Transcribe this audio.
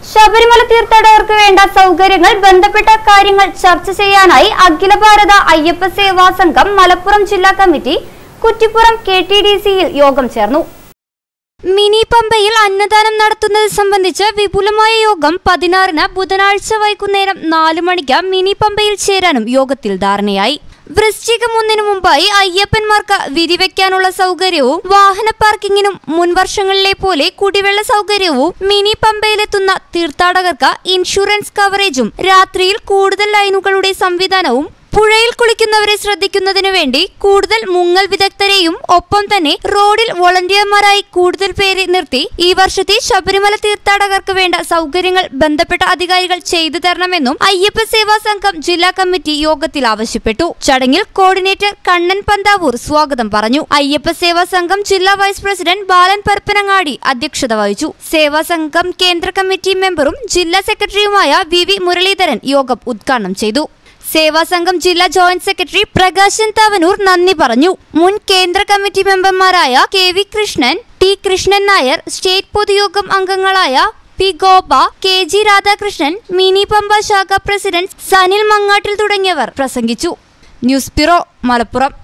ശബരിമല തീർത്ഥാടകർക്ക് വേണ്ട സൗകര്യങ്ങൾ ബന്ധപ്പെട്ട കാര്യങ്ങൾ ചർച്ച ചെയ്യാനായി അഖില ഭാരത അയ്യപ്പ സേവാ സംഘം മലപ്പുറം ജില്ലാ committee Kuttippuram K T D സിയിൽ യോഗം ചേർന്നു മിനി പമ്പയിൽ അന്നദാനം നടത്തുന്നത് സംബന്ധിച്ച് വിപുലമായ യോഗം പതിനാറിന് ബുധനാഴ്ച വൈകുന്നേരം നാലു മണിക്ക് മിനി പമ്പയിൽ ചേരാനും യോഗത്തിൽ ധാരണയായി വൃശ്ചികം ഒന്നിനു മുമ്പായി അയ്യപ്പന്മാർക്ക് വിരിവെക്കാനുള്ള സൗകര്യവും വാഹന പാർക്കിങ്ങിനും മുൻവർഷങ്ങളിലെ പോലെ കുടിവെള്ള സൗകര്യവും മിനി പമ്പയിലെത്തുന്ന തീർത്ഥാടകർക്ക് ഇൻഷുറൻസ് കവറേജും രാത്രിയിൽ കൂടുതൽ ലൈനുകളുടെ സംവിധാനവും പുഴയിൽ കുളിക്കുന്നവരെ ശ്രദ്ധിക്കുന്നതിനു വേണ്ടി കൂടുതൽ മുങ്ങൽ വിദഗ്ധരെയും ഒപ്പം തന്നെ റോഡിൽ വോളണ്ടിയർമാരായി കൂടുതൽ പേരെ നിർത്തി ഈ വർഷത്തെ ശബരിമല തീർത്ഥാടകർക്ക് വേണ്ട സൗകര്യങ്ങൾ ബന്ധപ്പെട്ട അധികാരികൾ ചെയ്തു തരണമെന്നും അയ്യപ്പ സേവാ സംഘം ജില്ലാ കമ്മിറ്റി യോഗത്തിൽ ആവശ്യപ്പെട്ടു ചടങ്ങിൽ കോർഡിനേറ്റർ കണ്ണൻ പന്താവൂർ സ്വാഗതം പറഞ്ഞു അയ്യപ്പ സേവാ സംഘം ജില്ലാ വൈസ് പ്രസിഡന്റ് ബാലൻ പരപ്പനങ്ങാടി അധ്യക്ഷത വഹിച്ചു സേവാ സംഘം കേന്ദ്ര കമ്മിറ്റി മെമ്പറും ജില്ലാ സെക്രട്ടറിയുമായ വി വി മുരളീധരൻ യോഗം ഉദ്ഘാടനം ചെയ്തു സേവാ സംഘം ജില്ലാ ജോയിന്റ് സെക്രട്ടറി പ്രകാശൻ തവനൂർ നന്ദി പറഞ്ഞു മുൻ കേന്ദ്ര കമ്മിറ്റി മെമ്പർമാരായ K V Krishnan T Krishnan Nair state പൊതുയോഗം അംഗങ്ങളായ P Gopa K G Radhakrishnan Mini Pampa ശാഖ പ്രസിഡന്റ് സനിൽ മങ്ങാട്ടിൽ തുടങ്ങിയവർ പ്രസംഗിച്ചു ന്യൂസ് ബ്യൂറോ മലപ്പുറം